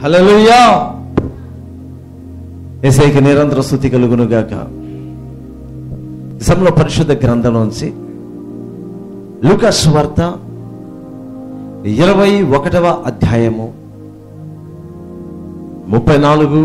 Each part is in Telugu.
హల్లెలూయా ఏసైకి నిరంతర స్థుతి కలుగును గాక సమలో పరిశుద్ధ గ్రంథంలోంచి లూకాస్ వార్త ఇరవై ఒకటవ అధ్యాయము ముప్పై నాలుగు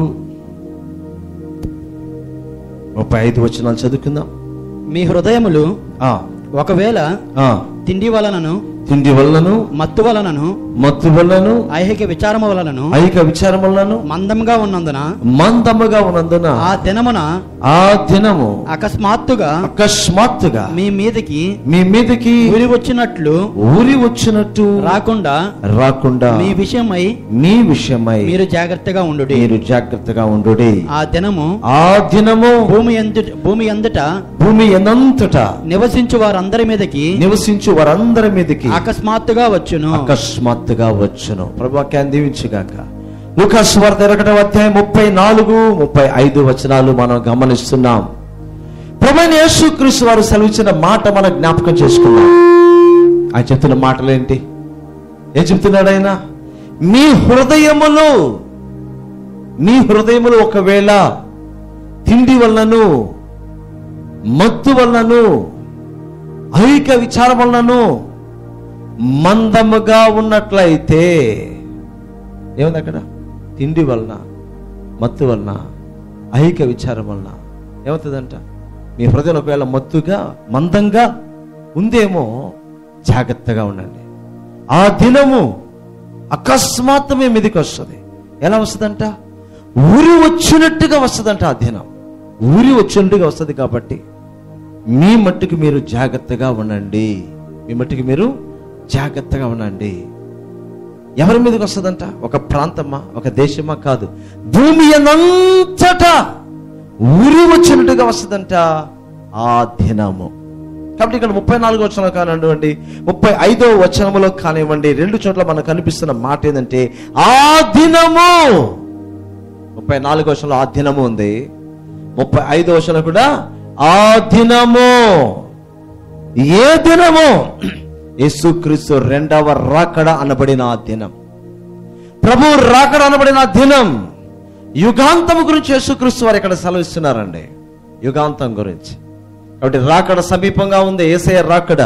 ముప్పై ఐదు వచనాలు చదువుకుందాం మీ హృదయములు ఆ, ఒకవేళ ఆ, తిండి వలనను తిండి వలనను మత్తు వలనను మత్తు వలనను ఐహిక విచారము వలనను ఐక విచారం వలనను మందంగా ఉన్నందున మందముగా ఉన్నందున ఆ దినమున ఆ దినము అకస్మాత్తుగా అకస్మాత్తుగా మీ మీదకి మీ మీదకి ఉరి వచ్చినట్లు ఊరి వచ్చినట్టు రాకుండా రాకుండా మీ విషయమై మీ విషయమై మీరు జాగ్రత్తగా ఉండు మీరు జాగ్రత్తగా ఉండు ఆ దినము ఆ దినము భూమి ఎందు భూమి ఎందుట భూమి ఎనంతట నివసించు వారందరి మీదకి నివసించు వారందరి మీదకి అకస్మాత్తుగా వచ్చును అకస్మాత్తుగా వచ్చును ప్రభాక్యాన్ని దీవించుగాక లూకాస్ వార్త ఇరవై అధ్యాయం ముప్పై నాలుగు ముప్పై ఐదు వచనాలు మనం గమనిస్తున్నాం ప్రభైన యేసుక్రీస్తు వారు సెలవిచ్చిన మాట మనం జ్ఞాపకం చేసుకున్నాం ఆయన చెప్తున్న మాటలు ఏంటి ఏం చెప్తున్నాడు ఆయన మీ హృదయములు మీ హృదయములు ఒకవేళ తిండి వలనను మత్తు వలనను ఐక విచారం వలనను మందముగా ఉన్నట్లయితే ఏముంది అక్కడ తిండి వలన మత్తు వలన ఐహిక విచారం వలన ఏమవుతుందంట మీ హృదయం ఒకవేళ మత్తుగా మందంగా ఉందేమో జాగ్రత్తగా ఉండండి ఆ దినము అకస్మాత్తు మీ మీదకి వస్తుంది ఎలా వస్తుందంట ఊరి వచ్చినట్టుగా వస్తుందంట ఆ దినం ఊరి వచ్చినట్టుగా వస్తుంది కాబట్టి మీ మట్టుకు మీరు జాగ్రత్తగా ఉండండి మీ మట్టుకు మీరు జాగ్రత్తగా ఉండండి ఎవరి మీదకి వస్తుందంట ఒక ప్రాంతమా ఒక దేశమా కాదు భూమి అనంతటా ఊరి వచ్చినట్టుగా వస్తుందంట ఆ దినము కాబట్టి ఇక్కడ ముప్పై నాలుగు వచనం కానివ్వండి ముప్పై ఐదో వచనములో కానివ్వండి రెండు చోట్ల మనకు కనిపిస్తున్న మాట ఏంటంటే ఆ దినము ముప్పై నాలుగు వచనంలో ఆ దినము ఉంది ముప్పై ఐదో వచనం కూడా ఆ దినము ఏ దినము యేసుక్రీస్తు రెండవ రాకడ అనబడిన ఆ దినం ప్రభు రాకడ అనబడిన ఆ దినం యుగాంతం గురించి యేసుక్రీస్తు వారు ఇక్కడ సెలవిస్తున్నారండి యుగాంతం గురించి కాబట్టి రాకడ సమీపంగా ఉంది ఏసయ రాకడ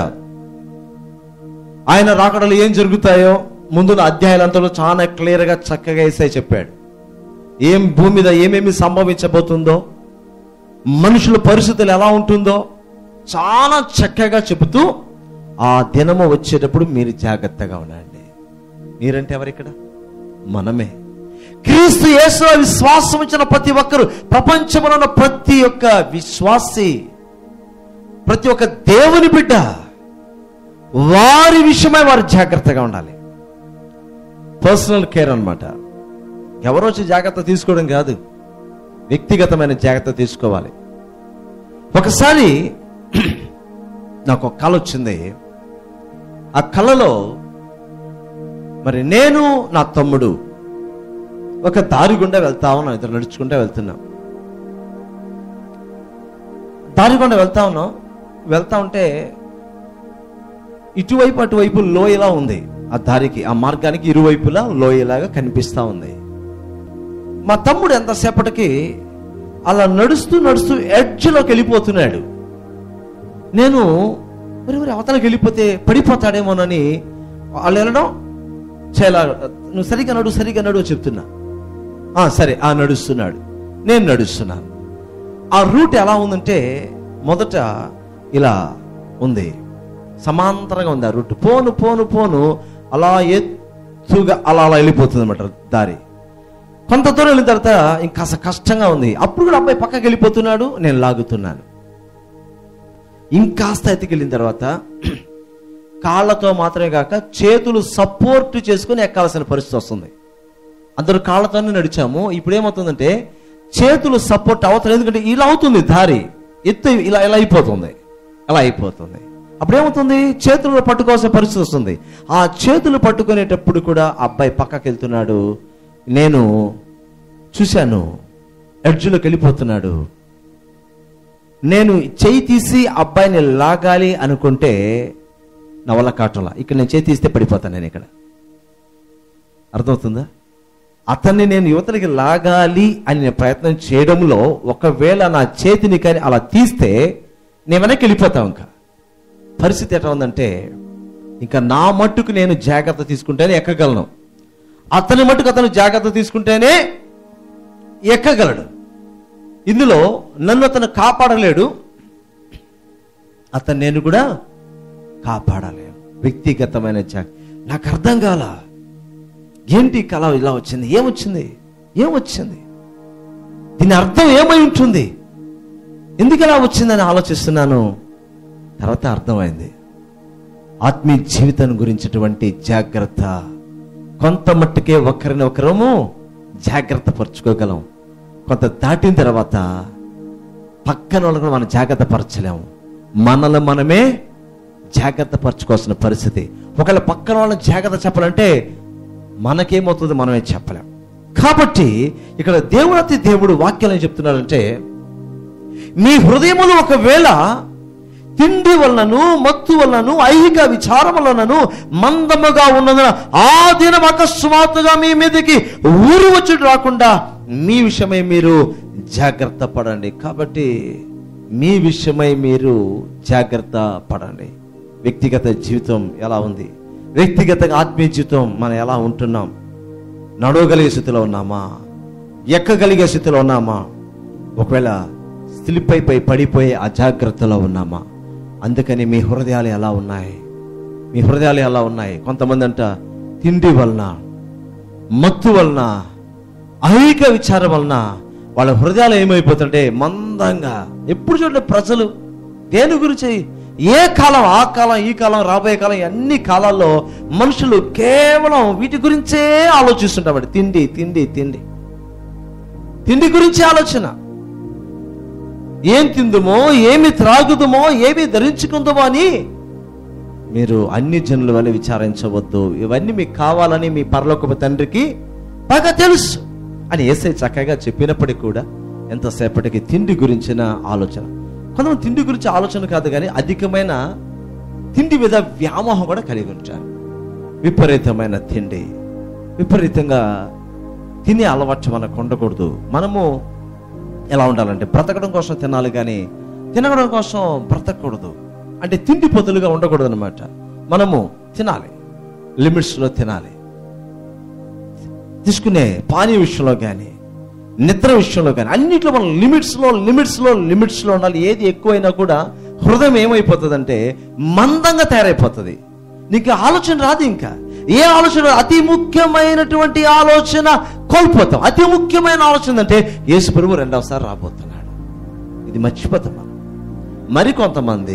ఆయన రాకడలు ఏం జరుగుతాయో ముందున్న అధ్యాయులంతలో చాలా క్లియర్గా చక్కగా ఏసై చెప్పాడు ఏం భూమి మీద ఏమేమి సంభవించబోతుందో మనుషుల పరిస్థితులు ఎలా ఉంటుందో చాలా చక్కగా చెబుతూ ఆ దినము వచ్చేటప్పుడు మీరు జాగ్రత్తగా ఉండండి మీరంటే ఎవరిక్కడ మనమే క్రీస్తు యేసులో విశ్వాసం ఇచ్చిన ప్రతి ఒక్కరు ప్రపంచంలో ఉన్న ప్రతి ఒక్క విశ్వాసి ప్రతి ఒక్క దేవుని బిడ్డ వారి విషయమై వారు జాగ్రత్తగా ఉండాలి పర్సనల్ కేర్ అన్నమాట ఎవరో వచ్చి జాగ్రత్త తీసుకోవడం కాదు వ్యక్తిగతమైన జాగ్రత్త తీసుకోవాలి ఒకసారి నాకు ఒక కళ వచ్చింది ఆ కళలో మరి నేను నా తమ్ముడు ఒక దారి గుండా వెళ్తా ఉన్నాం ఇద్దరు నడుచుకుంటా వెళ్తున్నాం దారి గుండా వెళ్తా ఉన్నాం వెళ్తా ఉంటే ఇటువైపు అటువైపు లోయలా ఉంది ఆ దారికి ఆ మార్గానికి ఇరువైపులా లోయలాగా కనిపిస్తా ఉంది మా తమ్ముడు ఎంతసేపటికి అలా నడుస్తూ నడుస్తూ ఎడ్జ్లోకి వెళ్ళిపోతున్నాడు నేను మరి మరి అవతలకి వెళ్ళిపోతే పడిపోతాడేమోనని వాళ్ళు వెళ్ళడం చాలా నువ్వు సరిగా నడు సరిగా నడు అని చెప్తున్నా "ఆ, సరే ఆ నడుస్తున్నాడు నేను నడుస్తున్నాను ఆ రూట్ ఎలా ఉందంటే మొదట ఇలా ఉంది సమాంతరంగా ఉంది ఆ రూట్ పోను పోను పోను అలా ఎత్తుగా అలా అలా వెళ్ళిపోతుంది అనమాట దారి కొంత దూరం వెళ్ళిన తర్వాత ఇంకాస్త కష్టంగా ఉంది అప్పుడు కూడా అబ్బాయి పక్కకి వెళ్ళిపోతున్నాడు నేను లాగుతున్నాను ఇంకాస్త ఎత్తుకెళ్ళిన తర్వాత కాళ్ళతో మాత్రమే కాక చేతులు సపోర్ట్ చేసుకుని ఎక్కాల్సిన పరిస్థితి వస్తుంది అందరూ కాళ్ళతోనే నడిచాము ఇప్పుడు ఏమవుతుందంటే చేతులు సపోర్ట్ అవుతుంది ఎందుకంటే ఇలా అవుతుంది దారి ఎత్తు ఇలా ఇలా అయిపోతుంది అలా అయిపోతుంది అప్పుడు ఏమవుతుంది చేతులు పట్టుకోవాల్సిన పరిస్థితి వస్తుంది ఆ చేతులు పట్టుకునేటప్పుడు కూడా ఆ అబ్బాయి పక్కకి వెళ్తున్నాడు నేను చూశాను ఎడ్జ్లోకి వెళ్ళిపోతున్నాడు నేను చేయి తీసి అబ్బాయిని లాగాలి అనుకుంటే నా వల్ల కావటంలా ఇక్కడ నేను చేయి తీస్తే పడిపోతాను నేను ఇక్కడ అర్థమవుతుందా అతన్ని నేను యువతలకి లాగాలి అని నేను ప్రయత్నం చేయడంలో ఒకవేళ నా చేతిని కానీ అలా తీస్తే నేను వెనక్కి వెళ్ళిపోతా ఇంకా పరిస్థితి ఎట్లా ఉందంటే ఇంకా నా మట్టుకు నేను జాగ్రత్త తీసుకుంటేనే ఎక్కగలను అతని మట్టుకు అతను జాగ్రత్త తీసుకుంటేనే ఎక్కగలడు ఇందులో నన్ను అతను కాపాడలేడు అతను నేను కూడా కాపాడలేను వ్యక్తిగతమైన జాగ్రత్త నాకు అర్థం కాల ఏంటి ఈ కళ ఇలా వచ్చింది ఏమొచ్చింది ఏమొచ్చింది దీని అర్థం ఏమై ఉంటుంది ఎందుకు ఇలా వచ్చిందని ఆలోచిస్తున్నాను తర్వాత అర్థమైంది ఆత్మీయ జీవితం గురించినటువంటి జాగ్రత్త కొంత మట్టుకే ఒకరిని ఒకరము జాగ్రత్త పరుచుకోగలం కొంత దాటిన తర్వాత పక్కన వాళ్ళని కూడా మనం జాగ్రత్త పరచలేము మనల్ని మనమే జాగ్రత్త పరచుకోవాల్సిన పరిస్థితి ఒకవేళ పక్కన వాళ్ళని జాగ్రత్త చెప్పాలంటే మనకేమవుతుంది మనమే చెప్పలేం కాబట్టి ఇక్కడ దేవుడు అతి దేవుడు వాక్యాలు ఏం చెప్తున్నాడంటే మీ హృదయములు ఒకవేళ తిండి వలనను మత్తు వలనను ఐహిక విచారం వలనను మందముగా ఉన్నందున ఆ దినం అకస్మాత్తుగా మీ మీదకి ఊరు వచ్చి రాకుండా మీ విషయమై మీరు జాగ్రత్త పడండి కాబట్టి మీ విషయమై మీరు జాగ్రత్త పడండి వ్యక్తిగత జీవితం ఎలా ఉంది వ్యక్తిగత ఆత్మీయ జీవితం మనం ఎలా ఉంటున్నాం నడవగలిగే స్థితిలో ఉన్నామా ఎక్కగలిగే స్థితిలో ఉన్నామా ఒకవేళ స్లిప్ అయిపోయి పడిపోయే అజాగ్రత్తలో ఉన్నామా అందుకని మీ హృదయాలు ఎలా ఉన్నాయి మీ హృదయాలు ఎలా ఉన్నాయి కొంతమంది అంట తిండి వలన మత్తు వలన ఐహిక విచారం వలన వాళ్ళ హృదయాలు ఏమైపోతుంటే మందంగా ఎప్పుడు చూడండి ప్రజలు దేని గురించి ఏ కాలం ఆ కాలం ఈ కాలం రాబోయే కాలం ఈ అన్ని కాలాల్లో మనుషులు కేవలం వీటి గురించే ఆలోచిస్తుంటారు తిండి తిండి తిండి తిండి గురించి ఆలోచన ఏం తిందుమో ఏమి త్రాగుదుమో ఏమి ధరించుకుందామో అని మీరు అన్ని జనుల వల్ల విచారించవద్దు ఇవన్నీ మీకు కావాలని మీ పరలోకపు తండ్రికి బాగా తెలుసు అని ఏసై చక్కగా చెప్పినప్పటికీ కూడా ఎంతసేపటికి తిండి గురించిన ఆలోచన కొంతమంది తిండి గురించి ఆలోచన కాదు కానీ అధికమైన తిండి మీద వ్యామోహం కూడా కలిగి ఉంటారు విపరీతమైన తిండి విపరీతంగా తినే అలవాటు మనకు ఉండకూడదు మనము ఎలా ఉండాలంటే బ్రతకడం కోసం తినాలి కానీ తినడం కోసం బ్రతకూడదు అంటే తిండి పొద్దులుగా ఉండకూడదు అనమాట మనము తినాలి లిమిట్స్లో తినాలి తీసుకునే పానీయ విషయంలో కానీ నిద్ర విషయంలో కానీ అన్నిట్లో మనం లిమిట్స్లో లిమిట్స్లో లిమిట్స్లో ఉండాలి ఏది ఎక్కువైనా కూడా హృదయం ఏమైపోతుందంటే మందంగా తయారైపోతుంది నీకు ఆలోచన రాదు ఇంకా ఏ ఆలోచన రాదు. అతి ముఖ్యమైనటువంటి ఆలోచన కోల్పోతాం అతి ముఖ్యమైన ఆలోచన అంటే యేసు ప్రభు రెండవసారి రాబోతున్నాడు ఇది మర్చిపోతాం మనం మరికొంతమంది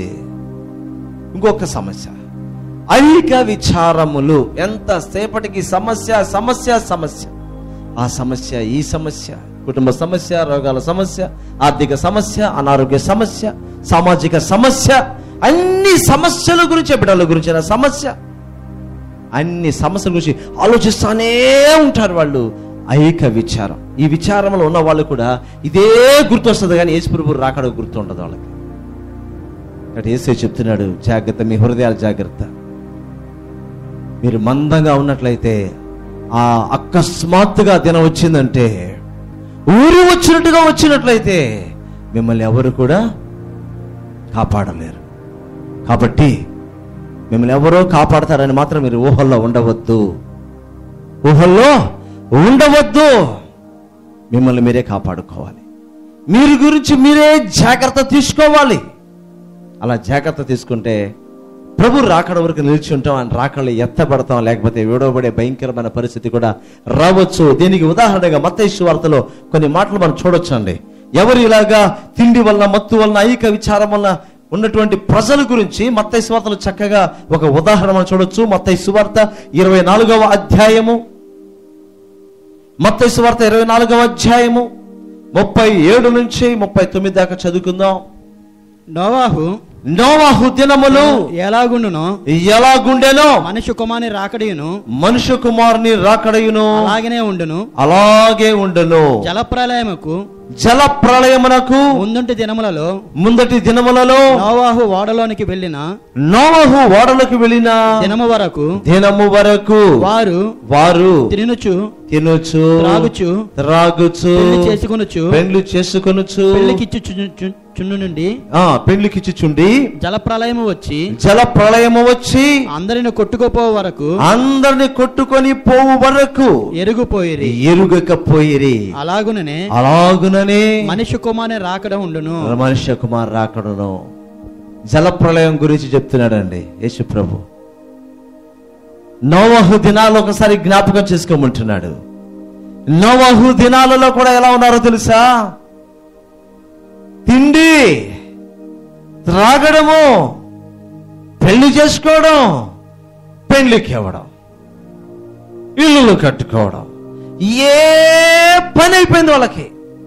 ఇంకొక సమస్య ఐహిక విచారములు ఎంతసేపటికి సమస్య సమస్య సమస్య ఆ సమస్య ఈ సమస్య కుటుంబ సమస్య రోగాల సమస్య ఆర్థిక సమస్య అనారోగ్య సమస్య సామాజిక సమస్య అన్ని సమస్యల గురించి బిడ్డల గురించిన సమస్య అన్ని సమస్యల గురించి ఆలోచిస్తానే ఉంటారు వాళ్ళు ఐహిక విచారం ఈ విచారంలో ఉన్న వాళ్ళు కూడా ఇదే గుర్తొస్తుంది కానీ యేసుప్రభు రాకడ గుర్తు ఉండదు వాళ్ళకి ఇక్కడ ఏసే చెప్తున్నాడు జాగ్రత్త మీ హృదయాలు జాగ్రత్త మీరు మందంగా ఉన్నట్లయితే ఆ అకస్మాత్తుగా దినం వచ్చిందంటే ఊరి వచ్చినట్టుగా వచ్చినట్లయితే మిమ్మల్ని ఎవరు కూడా కాపాడలేరు కాబట్టి మిమ్మల్ని ఎవరో కాపాడతారని మాత్రం మీరు ఊహల్లో ఉండవద్దు ఊహల్లో ఉండవద్దు మిమ్మల్ని మీరే కాపాడుకోవాలి మీరు గురించి మీరే జాగ్రత్త తీసుకోవాలి అలా జాగ్రత్త తీసుకుంటే ప్రభు రాకడ వరకు నిలిచి ఉంటాం ఆయన రాకడలు ఎత్తబడతాం లేకపోతే విడవబడే భయంకరమైన పరిస్థితి కూడా రావచ్చు దీనికి ఉదాహరణగా మత్తయి వార్తలో కొన్ని మాటలు మనం చూడొచ్చు అండి ఎవరు ఇలాగా తిండి వలన మత్తు వలన ఐక విచారం వలన ఉన్నటువంటి ప్రజల గురించి మత్తయి సువార్తలో చక్కగా ఒక ఉదాహరణ మనం చూడొచ్చు మత్తయి సువార్త ఇరవై నాలుగవ అధ్యాయము మత్తయి సువార్త ఇరవై నాలుగవ అధ్యాయము ముప్పై ఏడు నుంచి ముప్పై తొమ్మిది దాకా చదువుకుందాం నోవాహు నోవాహు దినములు ఎలాగుండునో ఎలాగుండెనో మనిషి కుమారుని రాకడియును మనుష్య కుమారుని రాకడయును అలాగనే ఉండును అలాగే ఉండును జలప్రలయముకు జల ప్రళయమునకు ముందుంటి దినములలో ముందటి దినములలో నోవాహు ఓడలోనికి వెళ్ళిన నోవహు ఓడలకు వెళ్ళిన దినము వరకు దినము వరకు వారు వారు తినుచు తినుచు త్రాగుచు త్రాగుచు పెళ్లి చేసుకొనుచు పెండ్లు చేసుకొనుచు పెళ్లికిచ్చు చున్ను- చున్ను- చున్ను నుండి ఆ పెండ్లికిచ్చుచుండి జలప్రలయము వచ్చి జల ప్రళయము వచ్చి అందరిని కొట్టుకోపో వరకు అందరిని కొట్టుకొని పోవు వరకు ఎరుగుపోయిరి ఎరుగకపోయిరి అలాగుననే అలాగుననే మనిషి కుమారుని రాకడ ఉండును మనుష్య కుమార్ రాకడను జల ప్రళయం గురించి చెప్తున్నాడండి యేసు ప్రభు నోవహు దినాలు ఒకసారి జ్ఞాపకం చేసుకోమంటున్నాడు నోవహు దినాలలో కూడా ఎలా ఉన్నారో తెలుసా తిండి త్రాగడము పెళ్లి చేసుకోవడం పెళ్లికి ఇవ్వడం ఇల్లులు కట్టుకోవడం ఏ పని అయిపోయింది వాళ్ళకి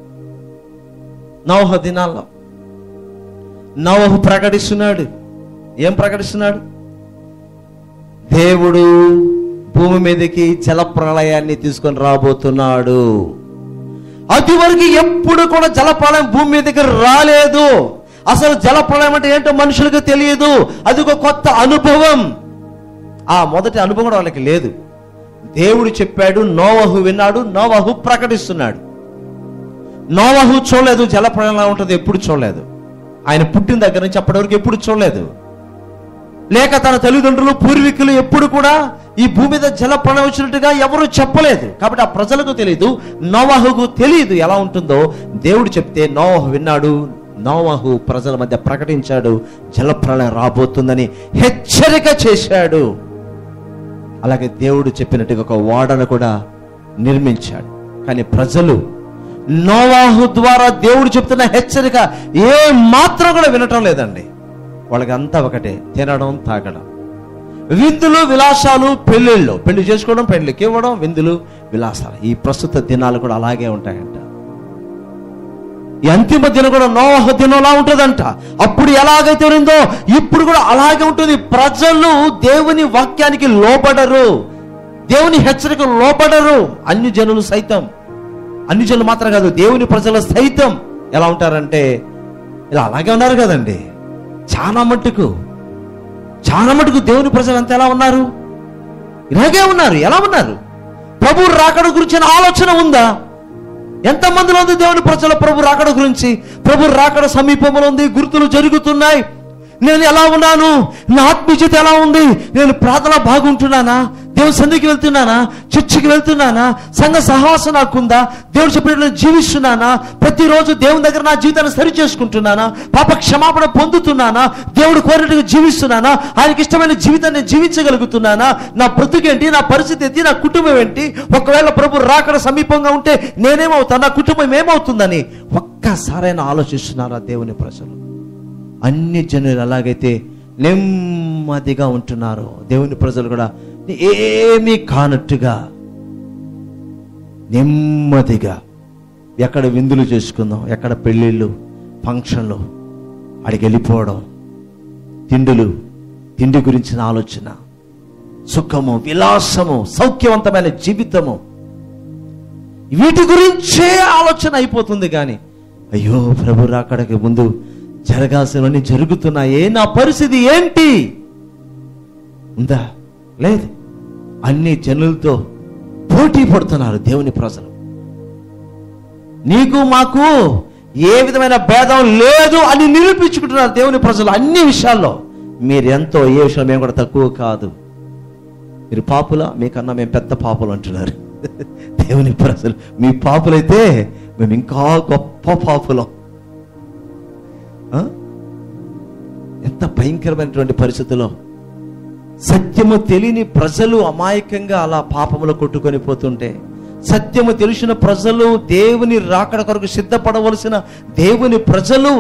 నవహ దినాల్లో నవహు ప్రకటిస్తున్నాడు ఏం ప్రకటిస్తున్నాడు దేవుడు భూమి మీదకి జల ప్రళయాన్ని తీసుకొని రాబోతున్నాడు అది వరకు ఎప్పుడు కూడా జలప్రళయం భూమి మీదకి రాలేదు అసలు జలప్రళయం అంటే ఏంటో మనుషులకు తెలియదు అది ఒక కొత్త అనుభవం ఆ మొదటి అనుభవం కూడా వాళ్ళకి లేదు దేవుడు చెప్పాడు నోవహు విన్నాడు నోవహు ప్రకటిస్తున్నాడు నోవహు చూడలేదు జలప్రళయం ఎలా ఉంటుంది ఎప్పుడు చూడలేదు ఆయన పుట్టిన దగ్గర నుంచి అప్పటి వరకు ఎప్పుడు చూడలేదు లేక తన తల్లిదండ్రులు పూర్వీకులు ఎప్పుడు కూడా ఈ భూమి మీద జల ప్రళయం వచ్చినట్టుగా ఎవరు చెప్పలేదు కాబట్టి ఆ ప్రజలకు తెలియదు నోవాహుకు తెలియదు ఎలా ఉంటుందో దేవుడు చెప్తే నోవాహు విన్నాడు నోవాహు ప్రజల మధ్య ప్రకటించాడు జల ప్రళయం రాబోతుందని హెచ్చరిక చేశాడు అలాగే దేవుడు చెప్పినట్టుగా ఒక ఓడను కూడా నిర్మించాడు కానీ ప్రజలు నోవాహు ద్వారా దేవుడు చెప్తున్న హెచ్చరిక ఏ మాత్రం కూడా వినటం లేదండి వాళ్ళకి అంతా ఒకటే తినడం తాగడం విందులు విలాసాలు పెళ్ళిళ్ళు పెళ్లి చేసుకోవడం పెళ్లికి ఇవ్వడం విందులు విలాసాలు ఈ ప్రస్తుత దినాలు కూడా అలాగే ఉంటాయంట ఈ అంతిమ దినం కూడా నోహ దినంలా ఉంటుందంట అప్పుడు ఎలాగైతే ఉందో ఇప్పుడు కూడా అలాగే ఉంటుంది ప్రజలు దేవుని వాక్యానికి లోపడరు దేవుని హెచ్చరిక లోపడరు అన్ని జనులు సైతం అన్ని జనులు మాత్రం కాదు దేవుని ప్రజలు సైతం ఎలా ఉంటారంటే ఇలా అలాగే ఉన్నారు కదండి చాలా మట్టుకు చాలా మటుకు దేవుని ప్రజలు అంతా ఎలా ఉన్నారు ఇలాగే ఉన్నారు ఎలా ఉన్నారు ప్రభు రాకడ గురించిన ఆలోచన ఉందా ఎంత మందిలో ఉంది దేవుని ప్రజల ప్రభు రాకడ గురించి ప్రభు రాకడ సమీపంలో ఉంది గుర్తులు జరుగుతున్నాయి నేను ఎలా ఉన్నాను నా ఆత్మీయత ఎలా ఉంది నేను ప్రార్థన బాగుంటున్నానా దేవుని సన్నిధికి వెళ్తున్నానా చర్చికి వెళ్తున్నానా సంఘ సహవాసం నాకుందా దేవుడు చెప్పినట్లు జీవిస్తున్నానా ప్రతిరోజు దేవుని దగ్గర నా జీవితాన్ని సరి చేసుకుంటున్నానా పాప క్షమాపణ పొందుతున్నానా దేవుడు కోరినట్టుగా జీవిస్తున్నానా ఆయనకి ఇష్టమైన జీవితాన్ని జీవించగలుగుతున్నానా నా బ్రతుకేంటి నా పరిస్థితి ఏంటి నా కుటుంబం ఏంటి ఒకవేళ ప్రభు రాకడ సమీపంగా ఉంటే నేనేమవుతా నా కుటుంబం ఏమవుతుందని ఒక్కసారైనా ఆలోచిస్తున్నారా దేవుని ప్రజలు అన్ని జనులు ఎలాగైతే నెమ్మదిగా ఉంటున్నారో దేవుని ప్రజలు కూడా ఏమీ కానట్టుగా నెమ్మదిగా ఎక్కడ విందులు చేసుకుందాం ఎక్కడ పెళ్ళిళ్ళు ఫంక్షన్లు అడిగి వెళ్ళిపోవడం తిండులు తిండి గురించిన ఆలోచన సుఖము విలాసము సౌఖ్యవంతమైన జీవితము వీటి గురించే ఆలోచన అయిపోతుంది కానీ అయ్యో ప్రభు రాకడకి ముందు జరగాల్సినవన్నీ జరుగుతున్నాయే నా పరిస్థితి ఏంటి ఉందా లేదు అన్ని జనులతో పోటీ పడుతున్నారు దేవుని ప్రజలు నీకు మాకు ఏ విధమైన భేదం లేదు అని నిరూపించుకుంటున్నారు దేవుని ప్రజలు అన్ని విషయాల్లో మీరెంతో ఏ విషయంలో మేము కూడా తక్కువ కాదు మీరు పాపుల మీకన్నా మేము పెద్ద పాపులు అంటున్నారు దేవుని ప్రజలు మీ పాపులైతే మేము ఇంకా గొప్ప పాపులం ఆ? ఎంత భయంకరమైనటువంటి పరిస్థితుల్లో సత్యము తెలియని ప్రజలు అమాయకంగా అలా పాపములో కొట్టుకొని పోతుంటే సత్యము తెలిసిన ప్రజలు దేవుని రాకడ కొరకు సిద్ధపడవలసిన దేవుని ప్రజలు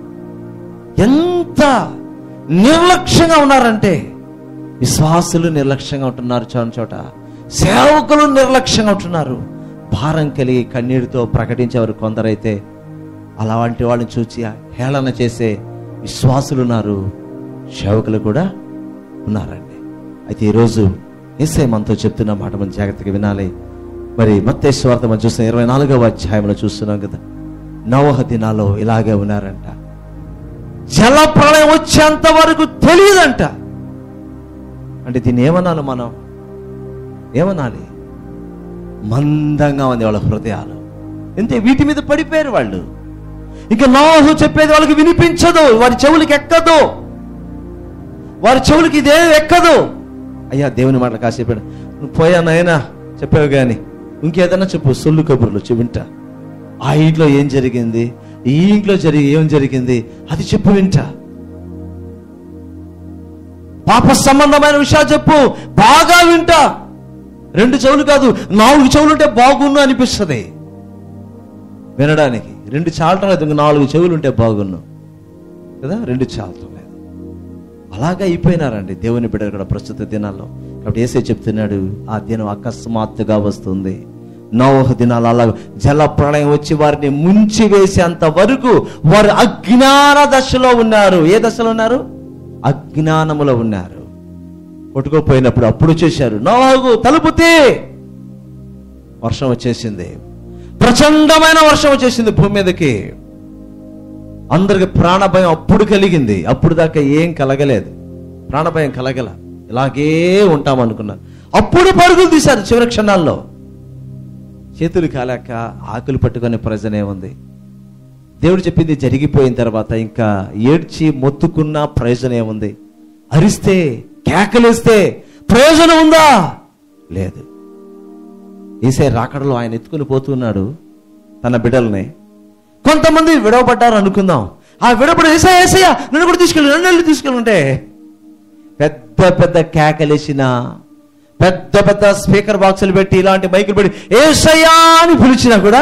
ఎంత నిర్లక్ష్యంగా ఉన్నారంటే విశ్వాసులు నిర్లక్ష్యంగా ఉంటున్నారు చోట చోట సేవకులు నిర్లక్ష్యంగా ఉంటున్నారు భారం కలిగి కన్నీటితో ప్రకటించేవారు కొందరైతే అలాంటి వాళ్ళని చూసి హేళన చేసే విశ్వాసులు ఉన్నారు సేవకులు కూడా ఉన్నారండి అయితే ఈరోజు ఏసై మనతో చెప్తున్న మాట మనం జాగ్రత్తగా వినాలి మరి మత్తేశ్వార్త మనం చూసిన ఇరవై నాలుగవ అధ్యాయంలో చూస్తున్నాం కదా నవహ దినాల్లో ఇలాగే ఉన్నారంట జల ప్రళయం వచ్చేంత వరకు తెలియదంట అంటే దీన్ని ఏమనాలి మనం ఏమనాలి మందంగా ఉంది వాళ్ళ హృదయాలు అంతే వీటి మీద పడిపోయారు వాళ్ళు ఇంకా నోహు చెప్పేది వాళ్ళకి వినిపించదు వారి చెవులకి ఎక్కదు వారి చెవులకి ఇదే ఎక్కదు అయ్యా దేవుని మాటలు కాసేపు నువ్వు పోయా నాయనా చెప్పావు కానీ ఇంకేదన్నా చెప్పు సొల్లు కబుర్లు చెప్పు వింటా ఆ ఇంట్లో ఏం జరిగింది ఈ ఇంట్లో జరిగి ఏం జరిగింది అది చెప్పు వింటా పాప సంబంధమైన విషయాలు చెప్పు బాగా వింటా రెండు చెవులు కాదు నాలుగు చెవులు ఉంటే బాగున్ను అనిపిస్తుంది వినడానికి రెండు చాలటం లేదు ఇంక నాలుగు చెవులు ఉంటే బాగున్ను కదా రెండు చాలటం లేదు అలాగా అయిపోయినారండి దేవుని బిడ్డ కూడా ప్రస్తుత దినాల్లో కాబట్టి ఏసే చెప్తున్నాడు ఆ దినం అకస్మాత్తుగా వస్తుంది నోహ దినాలు అలా జల ప్రళయం వచ్చి వారిని ముంచి వేసేంత వరకు వారు అజ్ఞాన దశలో ఉన్నారు ఏ దశలో ఉన్నారు అజ్ఞానములో ఉన్నారు కొట్టుకోపోయినప్పుడు అప్పుడు చేశారు నోహు తలుపుతే వర్షం వచ్చేసింది ప్రచండమైన వర్షం వచ్చేసింది భూమి మీదకి అందరికి ప్రాణభయం అప్పుడు కలిగింది అప్పుడు దాకా ఏం కలగలేదు ప్రాణభయం కలగల ఇలాగే ఉంటాం అనుకున్నారు అప్పుడు పరుగులు తీశారు చివరి క్షణాల్లో చేతులు కాలేక ఆకులు పట్టుకునే ప్రయోజనం ఉంది దేవుడు చెప్పింది జరిగిపోయిన తర్వాత ఇంకా ఏడ్చి మొత్తుకున్న ప్రయోజనం ఏముంది అరిస్తే కేకలేస్తే ప్రయోజనం ఉందా లేదు ఈసే రాకడలో ఆయన ఎత్తుకుని పోతున్నాడు తన బిడ్డల్ని కొంతమంది విడవబడ్డారు అనుకుందాం ఆ విడవబడి ఏసా ఏసయ్య నన్ను కూడా తీసుకెళ్ళి నన్ను వెళ్ళి తీసుకెళ్ళుంటే పెద్ద పెద్ద కేకలేసిన పెద్ద పెద్ద స్పీకర్ బాక్సులు పెట్టి ఇలాంటి మైకులు పెట్టి ఏసయ్యా అని పిలిచినా కూడా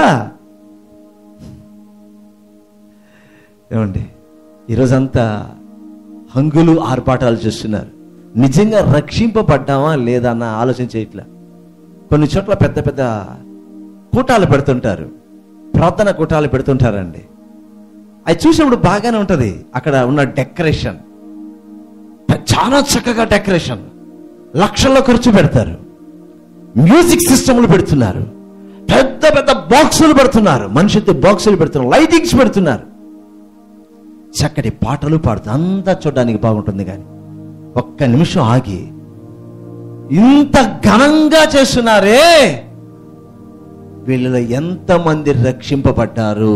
ఏమండి ఈరోజంతా హంగులు ఆర్పాటాలు చేస్తున్నారు నిజంగా రక్షింపబడ్డామా లేదా అన్న ఆలోచన చేయట్లా కొన్ని చోట్ల పెద్ద పెద్ద కూటాలు పెడుతుంటారు ప్రార్థన కూటాలు పెడుతుంటారండి అది చూసినప్పుడు బాగానే ఉంటది అక్కడ ఉన్న డెకరేషన్ చాలా చక్కగా డెకరేషన్ లక్షల్లో ఖర్చు పెడతారు మ్యూజిక్ సిస్టమ్లు పెడుతున్నారు పెద్ద పెద్ద బాక్సులు పెడుతున్నారు మనిషితో బాక్సులు పెడుతున్నారు లైటింగ్స్ పెడుతున్నారు చక్కటి పాటలు పాడుతూ అంతా చూడడానికి బాగుంటుంది కానీ ఒక్క నిమిషం ఆగి ఇంత ఘనంగా చేస్తున్నారే వీళ్ళలో ఎంతమంది రక్షింపబడ్డారు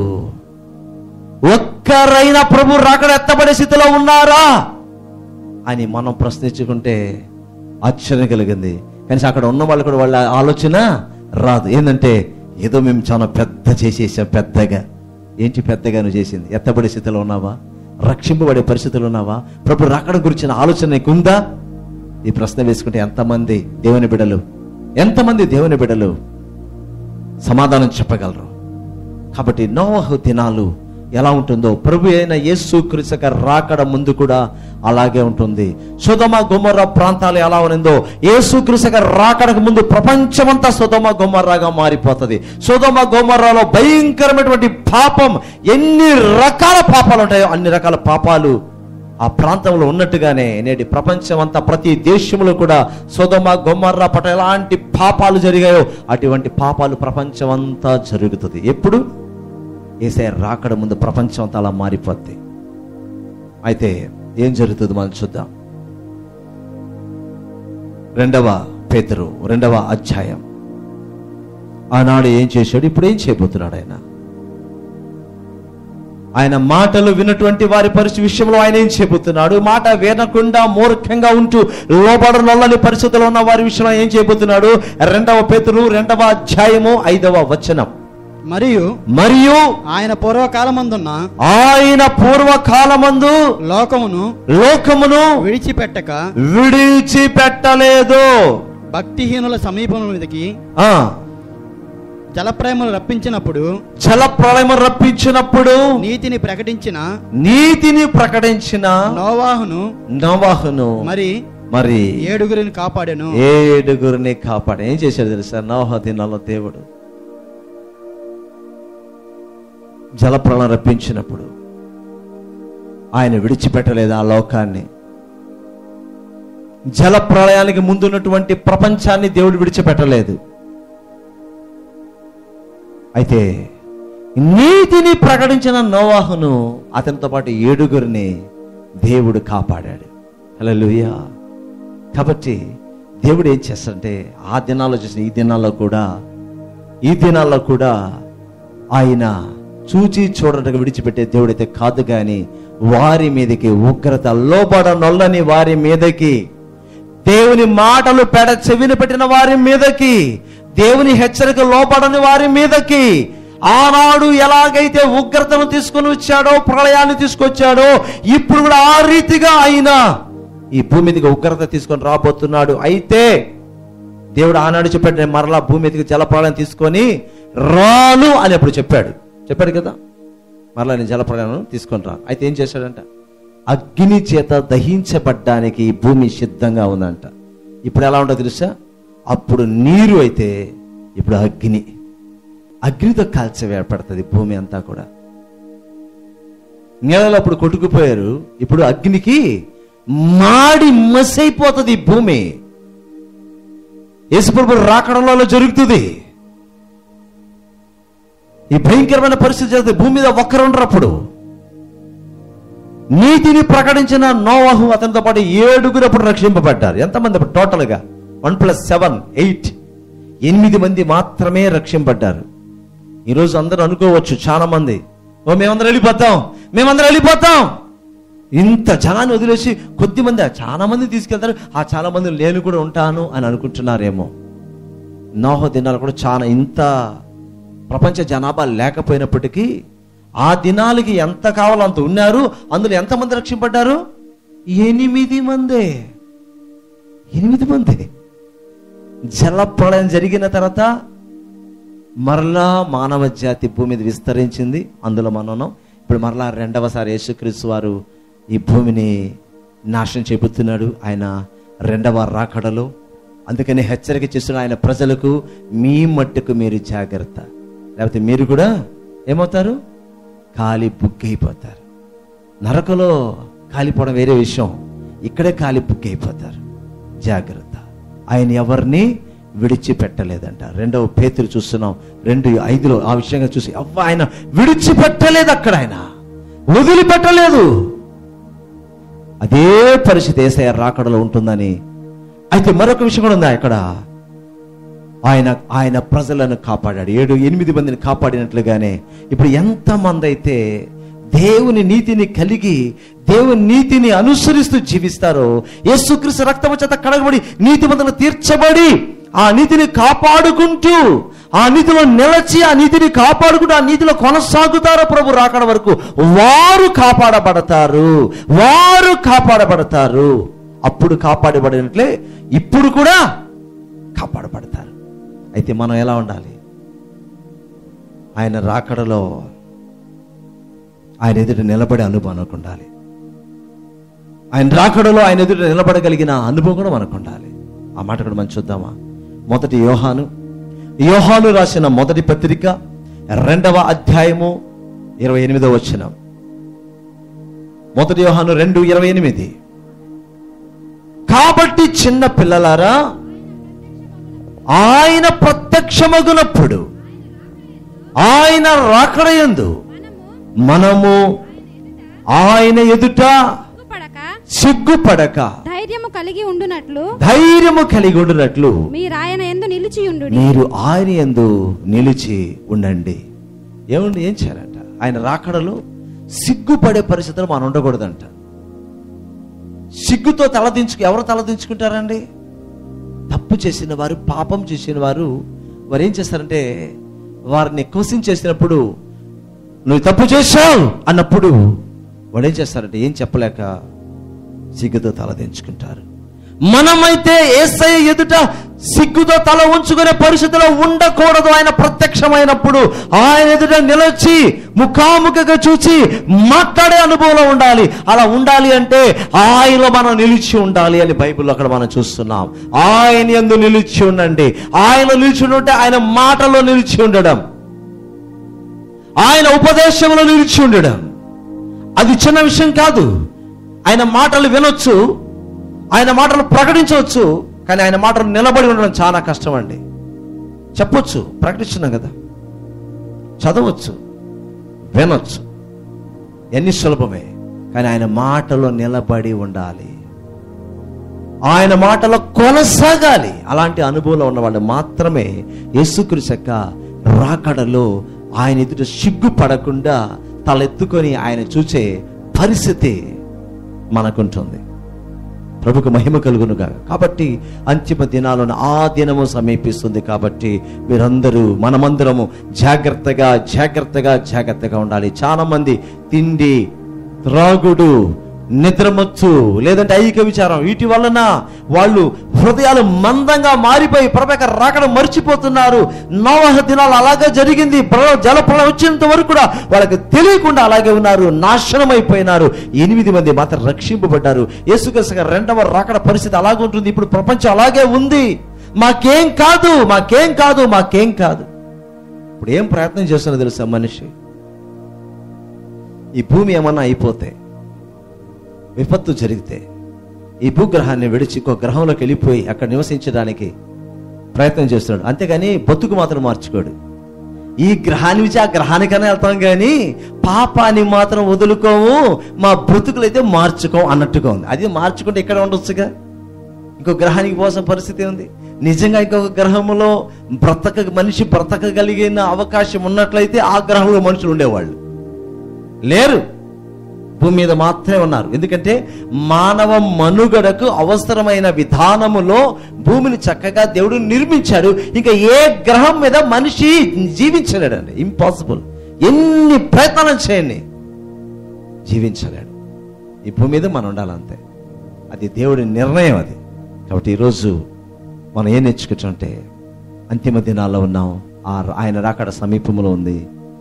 ఒక్కరైనా ప్రభు రాకడ ఎత్తబడే స్థితిలో ఉన్నారా అని మనం ప్రశ్నించుకుంటే ఆశ్చర్యం కలిగింది కానీ అక్కడ ఉన్న వాళ్ళు కూడా వాళ్ళ ఆలోచన రాదు ఏంటంటే ఏదో మేము చాలా పెద్ద చేసేసాం పెద్దగా ఏంటి పెద్దగా నువ్వు చేసింది ఎత్తబడే స్థితిలో ఉన్నావా రక్షింపబడే పరిస్థితులు ఉన్నావా ప్రభు రాకడ గురించిన ఆలోచన నీకుందా ఈ ప్రశ్న వేసుకుంటే ఎంతమంది దేవుని బిడలు ఎంతమంది దేవుని బిడలు సమాధానం చెప్పగలరు కాబట్టి నోవహు దినాలు ఎలా ఉంటుందో ప్రభు అయిన యేసు క్రీస్తు రాకడ ముందు కూడా అలాగే ఉంటుంది సుధమ గుమ్మర్ర ప్రాంతాలు ఎలా ఉన్నదో యేసు క్రీస్తు రాకడకు ముందు ప్రపంచమంతా సుధమ గుమ్మర్రాగా మారిపోతుంది సుధమ గుమ్మర్రాలో భయంకరమైనటువంటి పాపం ఎన్ని రకాల పాపాలు ఉంటాయో అన్ని రకాల పాపాలు ఆ ప్రాంతంలో ఉన్నట్టుగానే నేటి ప్రపంచం అంతా ప్రతి దేశంలో కూడా సోదమ గొమ్మర్ర పట ఎలాంటి పాపాలు జరిగాయో అటువంటి పాపాలు ప్రపంచం అంతా జరుగుతుంది ఎప్పుడు ఏసే రాకడ ముందు ప్రపంచం అంతా అలా మారిపోద్ది అయితే ఏం జరుగుతుంది మనం చూద్దాం రెండవ పేతురు రెండవ అధ్యాయం ఆనాడు ఏం చేశాడు ఇప్పుడు ఏం చేయబోతున్నాడు ఆయన ఆయన మాటలు వినటువంటి వారి పరిస్థితి విషయంలో ఆయన ఏం చెబుతున్నాడు మాట వినకుండా మూర్ఖంగా ఉంటూ లోబడ నొల్లని పరిస్థితుల్లో ఉన్న వారి విషయంలో ఏం చేయబోతున్నాడు రెండవ పేతురు రెండవ అధ్యాయము ఐదవ వచనం మరియు మరియు ఆయన పూర్వకాలమందున్న ఆయన పూర్వకాలమందు లోకమును లోకమును విడిచిపెట్టక విడిచిపెట్టలేదు భక్తిహీనుల సమీపం మీదకి ఆ జలప్రేమను రప్పించినప్పుడు జల ప్రళయం రప్పించినప్పుడు నీతిని ప్రకటించిన నీతిని ప్రకటించిన నోవాహును నవాహును మరి మరి ఏడుగురిని కాపాడెను ఏడుగురిని కాపాడు ఏం చేశాడు తెలుసా నోహ దినాల్లో దేవుడు జలప్రళం రప్పించినప్పుడు ఆయన విడిచిపెట్టలేదు ఆ లోకాన్ని జల ప్రళయానికి ముందున్నటువంటి ప్రపంచాన్ని దేవుడు విడిచిపెట్టలేదు అయితే నీతిని ప్రకటించిన నోవాహును అతనితో పాటు ఏడుగురిని దేవుడు కాపాడాడు హల్లెలూయా కాబట్టి దేవుడు ఏం చేస్తాడంటే ఆ దినాల్లో చేసిన ఈ దినాల్లో కూడా ఈ దినాల్లో కూడా ఆయన చూచి చూడటకు విడిచిపెట్టే దేవుడైతే కాదు కానీ వారి మీదకి ఉగ్రత లోబడ నొల్లని వారి మీదకి దేవుని మాటలు పెడ చెవిని పెట్టిన వారి మీదకి దేవుని హెచ్చరిక లోపడని వారి మీదకి ఆనాడు ఎలాగైతే ఉగ్రతను తీసుకొని వచ్చాడో ప్రళయాన్ని తీసుకొచ్చాడో ఇప్పుడు కూడా ఆ రీతిగా ఆయన ఈ భూమి మీదకి ఉగ్రత తీసుకొని రాబోతున్నాడు అయితే దేవుడు ఆనాడు చెప్పాడు నేను మరలా భూమి మీదకి జలప్రళయం తీసుకొని రాను అని అప్పుడు చెప్పాడు చెప్పాడు కదా మరలా నేను జలప్రళయం తీసుకొని రాను అయితే ఏం చేశాడంట అగ్ని చేత దహించబడ్డానికి ఈ భూమి సిద్ధంగా ఉందంట ఇప్పుడు ఎలా ఉంటుందో తెలుసా అప్పుడు నీరు అయితే ఇప్పుడు అగ్ని అగ్నితో కాల్చివేయబడుతుంది భూమి అంతా కూడా నీళ్ళలో అప్పుడు కొట్టుకుపోయారు ఇప్పుడు అగ్నికి మాడి మసైపోతుంది ఈ భూమి యేసుప్రభు రాకడంలో జరుగుతుంది ఈ భయంకరమైన పరిస్థితి జరుగుతుంది భూమి మీద ఒక్కరు ఉండరు అప్పుడు నీతిని ప్రకటించిన నోవహు అతనితో పాటు ఏడుగురు అప్పుడు రక్షింపబడ్డారు ఎంతమంది అప్పుడు టోటల్గా వన్ ప్లస్ సెవెన్ ఎయిట్ ఎనిమిది మంది మాత్రమే రక్షింపడ్డారు ఈరోజు అందరూ అనుకోవచ్చు చాలా మంది ఓ మేమందరం వెళ్ళిపోతాం మేమందరం వెళ్ళిపోతాం ఇంత జనాన్ని వదిలేసి కొద్ది మంది చాలా మంది తీసుకెళ్తారు ఆ చాలా మంది నేను కూడా ఉంటాను అని అనుకుంటున్నారేమో నోహ దినాలు కూడా చాలా ఇంత ప్రపంచ జనాభా లేకపోయినప్పటికీ ఆ దినాలకి ఎంత కావాలో అంత ఉన్నారు అందులో ఎంతమంది రక్షింపడ్డారు ఎనిమిది మందే ఎనిమిది మంది జలప్రళయం జరిగిన తర్వాత మరలా మానవ జాతి భూమి మీద విస్తరించింది అందులో మనం ఉన్నాం. ఇప్పుడు మరలా రెండవసారి యేసుక్రీస్తు వారు ఈ భూమిని నాశనం చేపుతున్నాడు ఆయన రెండవ రాకడలో అందుకని హెచ్చరిక చేస్తున్న ఆయన ప్రజలకు మీ మట్టుకు మీరు జాగ్రత్త లేకపోతే మీరు కూడా ఏమవుతారు కాలి బుగ్గైపోతారు నరకలో కాలిపోవడం వేరే విషయం ఇక్కడే కాలి బుగ్గైపోతారు జాగ్రత్త ఆయన ఎవరిని విడిచిపెట్టలేదంట రెండవ పేతురు చూస్తున్నాం రెండు ఐదులో ఆ విషయంగా చూసి అవ్వ ఆయన విడిచిపెట్టలేదు అక్కడ ఆయన వదిలిపెట్టలేదు అదే పరిస్థితి ఏసయ్య రాకడలో ఉంటుందని అయితే మరొక విషయం కూడా ఉంది అక్కడ ఆయన ఆయన ప్రజలను కాపాడాడు ఏడు ఎనిమిది మందిని కాపాడినట్లుగానే ఇప్పుడు ఎంతమంది అయితే దేవుని నీతిని కలిగి దేవుని నీతిని అనుసరిస్తూ జీవిస్తారో యేసుక్రీస్తు రక్తము చేత కడగబడి నీతి మందులు తీర్చబడి ఆ నీతిని కాపాడుకుంటూ ఆ నీతిలో నిలచి ఆ నీతిని కాపాడుకుంటూ ఆ నీతిలో కొనసాగుతారో ప్రభు రాకడ వరకు వారు కాపాడబడతారు వారు కాపాడబడతారు అప్పుడు కాపాడబడినట్లే ఇప్పుడు కూడా కాపాడబడతారు అయితే మనం ఎలా ఉండాలి ఆయన రాకడలో ఆయన ఎదుట నిలబడే అనుభవం మనకు ఉండాలి ఆయన రాకడలో ఆయన ఎదుట నిలబడగలిగిన అనుభవం కూడా మనకు ఉండాలి ఆ మాట కూడా మనం చూద్దామా మొదటి యోహాను యోహాను రాసిన మొదటి పత్రిక రెండవ అధ్యాయము ఇరవై ఎనిమిదవ వచ్చిన మొదటి యోహాను రెండు ఇరవై ఎనిమిది కాబట్టి చిన్న పిల్లలారా ఆయన ప్రత్యక్షమగునప్పుడు ఆయన రాకడయందు మనము ఆయన ఎదుట సిగ్గుపడక సిగ్గుపడక ధైర్యము కలిగి ఉండునట్లు ధైర్యము కలిగి ఉండినట్లు మీరు ఆయన ఎందు నిలిచియుండు మీరు ఆయన యందు నిలిచి ఉండండి ఏమండి ఏం చేయాలంట ఆయన రాకడలో సిగ్గుపడే పరిస్థితులు మనం ఉండకూడదంట సిగ్గుతో తలదించుకు ఎవరు తలదించుకుంటారండి తప్పు చేసిన వారు పాపం చేసిన వారు వారు ఏం చేస్తారంటే వారిని క్వశ్చన్ చేసినప్పుడు నువ్వు తప్పు చేశావు అన్నప్పుడు వాడు ఏం చేస్తారంటే ఏం చెప్పలేక సిగ్గుతో తలదించుకుంటారు మనమైతే ఏసై ఎదుట సిగ్గుతో తల ఉంచుకునే పరిస్థితిలో ఉండకూడదు ఆయన ప్రత్యక్షమైనప్పుడు ఆయన ఎదుట నిలచి ముఖాముఖిగా చూచి మాట్లాడే అనుభవంలో ఉండాలి అలా ఉండాలి అంటే ఆయనలో మనం నిలిచి ఉండాలి అని బైబిల్లో అక్కడ మనం చూస్తున్నాం ఆయన ఎందు నిలిచి ఉండండి ఆయన నిలిచి ఉంటే ఆయన మాటలో నిలిచి ఉండడం ఆయన ఉపదేశంలో నిలిచి ఉండడం అది చిన్న విషయం కాదు ఆయన మాటలు వినొచ్చు ఆయన మాటలు ప్రకటించవచ్చు కానీ ఆయన మాటలు నిలబడి ఉండడం చాలా కష్టం అండి చెప్పొచ్చు ప్రకటిస్తున్నాం కదా చదవచ్చు వినొచ్చు ఎన్ని సులభమే కానీ ఆయన మాటలో నిలబడి ఉండాలి ఆయన మాటలో కొనసాగాలి అలాంటి అనుభవంలో ఉన్న వాళ్ళు మాత్రమే యేసుక్రీస్తు యొక్క రాకడలో ఆయన ఎదుట సిగ్గుపడకుండా తలెత్తుకొని ఆయన చూసే పరిస్థితి మనకుంటుంది ప్రభుకు మహిమ కలుగునుగా కాబట్టి అంతిమ దినాలను ఆ దినము సమీపిస్తుంది కాబట్టి మీరందరూ మనమందరము జాగ్రత్తగా జాగ్రత్తగా జాగ్రత్తగా ఉండాలి చాలా మంది తిండి త్రాగుడు నిద్రమచ్చు లేదంటే ఐక్య విచారం వీటి వలన వాళ్ళు హృదయాలు మందంగా మారిపోయి ప్రభక రాకడం మర్చిపోతున్నారు నవహ దినాలు అలాగే జరిగింది ప్రళ- జలప్రళయం వచ్చేంత వరకు కూడా వాళ్ళకి తెలియకుండా అలాగే ఉన్నారు నాశనం అయిపోయినారు ఎనిమిది మంది మాత్రం రక్షింపబడ్డారు యేసుక్రీస్తు గారి రెండవ రాకడ పరిస్థితి అలాగే ఉంటుంది ఇప్పుడు ప్రపంచం అలాగే ఉంది మాకేం కాదు మాకేం కాదు మాకేం కాదు ఇప్పుడు ఏం ప్రయత్నం చేస్తున్నా తెలుసా మనిషి ఈ భూమి ఏమన్నా అయిపోతే విపత్తు జరిగితే ఈ భూగ్రహాన్ని విడిచి ఇంకో గ్రహంలోకి వెళ్ళిపోయి అక్కడ నివసించడానికి ప్రయత్నం చేస్తున్నాడు అంతేగాని బతుకు మాత్రం మార్చుకోడు ఈ గ్రహాన్ని విడిచి ఆ గ్రహానికైనా వెళ్తాం కానీ పాపాన్ని మాత్రం వదులుకోము మా బ్రతుకులైతే మార్చుకోం అన్నట్టుగా ఉంది అది మార్చుకుంటే ఇక్కడ ఉండొచ్చుగా ఇంకో గ్రహానికి పోసిన పరిస్థితి ఉంది నిజంగా ఇంకొక గ్రహంలో బ్రతక మనిషి బ్రతకగలిగిన అవకాశం ఉన్నట్లయితే ఆ గ్రహంలో మనుషులు ఉండేవాళ్ళు లేరు భూమి మీద మాత్రమే ఉన్నారు ఎందుకంటే మానవ మనుగడకు అవసరమైన విధానములో భూమిని చక్కగా దేవుడు నిర్మించాడు ఇంకా ఏ గ్రహం మీద మనిషి జీవించలేడండి ఇంపాసిబుల్ ఎన్ని ప్రయత్నాలు చేయండి జీవించలేడు ఈ భూమి మీద మనం ఉండాలంతే అది దేవుడి నిర్ణయం అది కాబట్టి ఈరోజు మనం ఏం నేర్చుకుంటుంటే అంతిమ దినాల్లో ఉన్నాం ఆ ఆయన రాకడ సమీపంలో ఉంది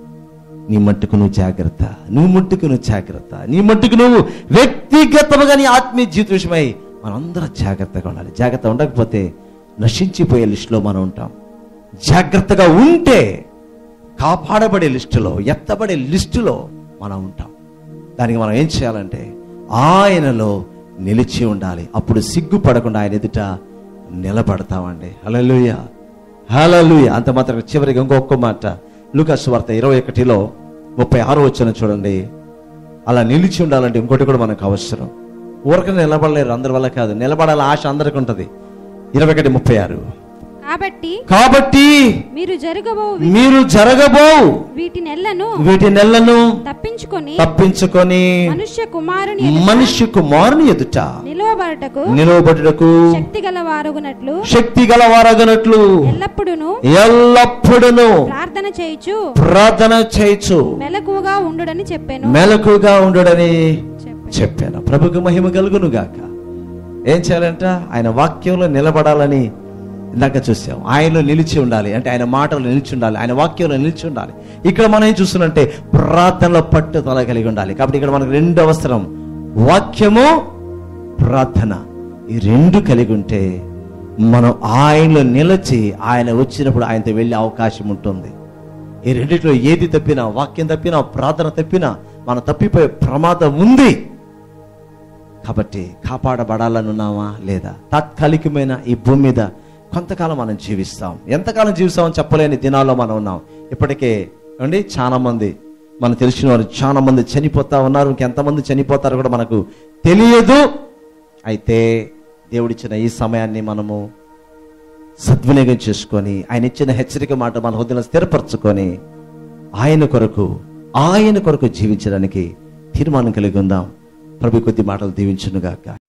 నీ మట్టుకు నువ్వు జాగ్రత్త నీ మట్టుకు నువ్వు జాగ్రత్త నీ మట్టుకు నువ్వు వ్యక్తిగతముగా నీ ఆత్మీయ జీవిత విషయమై మనందరం జాగ్రత్తగా ఉండాలి జాగ్రత్త ఉండకపోతే నశించిపోయే లిస్టులో మనం ఉంటాం జాగ్రత్తగా ఉంటే కాపాడబడే లిస్టులో ఎత్తబడే లిస్టులో మనం ఉంటాం దానికి మనం ఏం చేయాలంటే ఆయనలో నిలిచి ఉండాలి అప్పుడు సిగ్గుపడకుండా ఆయన ఎదుట నిలబడతామండి హలలుయ హలలుయ అంత మాత్రం చివరికి ఇంకొక మాట లూకాసు వార్త ఇరవై ఒకటిలో ముప్పై ఆరు వచ్చిన చూడండి అలా నిలిచి ఉండాలంటే ఇంకోటి కూడా మనకు అవసరం ఊరకనే నిలబడలేరు అందరి వల్ల కాదు నిలబడాల ఆశ అందరికి ఉంటది ఇరవై ఒకటి ముప్పై ఆరు కాబట్టి కాబట్టి మీరు జరగబో మీరు జరగబో వీటి నెలను వీటి నెలను తప్పించుకొని తప్పించుకొని మనుష్య కుమారుని ఎదుట మనిషి కుమారుని ఎదుట నిలువబడటకు నిలవబడుటకు శక్తి గల వారుగునట్లు శక్తి గలవారగనట్లు ఎల్లప్పుడూను ఎల్లప్పుడును ప్రార్థన చేయుచు ప్రార్థన చేయొచ్చు మెలకువగా ఉండుడని చెప్పాను మెలకుగా ఉండడని చెప్పాను. చెప్పాను ప్రభుకు మహిమ కలుగును గాక ఏం చేయాలంట ఆయన వాక్యంలో నిలబడాలని ఇందాక చూసాం ఆయనలో నిలిచి ఉండాలి అంటే ఆయన మాటలు నిలిచి ఉండాలి ఆయన వాక్యంలో నిలిచి ఉండాలి ఇక్కడ మనం ఏం చూస్తున్నంటే ప్రార్థనలో పట్టుదల కలిగి ఉండాలి కాబట్టి ఇక్కడ మనకు రెండు అవసరం వాక్యము ప్రార్థన ఈ రెండు కలిగి ఉంటే మనం ఆయనలో నిలిచి ఆయన వచ్చినప్పుడు ఆయనతో వెళ్ళే అవకాశం ఉంటుంది ఈ రెండిట్లో ఏది తప్పినా వాక్యం తప్పినా ప్రార్థన తప్పినా మనం తప్పిపోయే ప్రమాదం ఉంది కాబట్టి కాపాడబడాలని ఉన్నామా లేదా తాత్కాలికమైన ఈ భూమి మీద కొంతకాలం మనం జీవిస్తాం ఎంతకాలం జీవిస్తామని చెప్పలేని దినాల్లో మనం ఉన్నాం ఇప్పటికే ఏమండి చాలా మంది మనకు తెలిసిన వారు చాలా మంది చనిపోతా ఉన్నారు ఇంకెంతమంది చనిపోతారో కూడా మనకు తెలియదు అయితే దేవుడిచ్చిన ఈ సమయాన్ని మనము సద్వినియోగం చేసుకొని ఆయన ఇచ్చిన హెచ్చరిక మాట మన హృదయంలో స్థిరపరచుకొని ఆయన కొరకు ఆయన కొరకు జీవించడానికి తీర్మానం కలిగి ఉందాం ప్రభు కొద్ది మాటలు దీవించునుగాక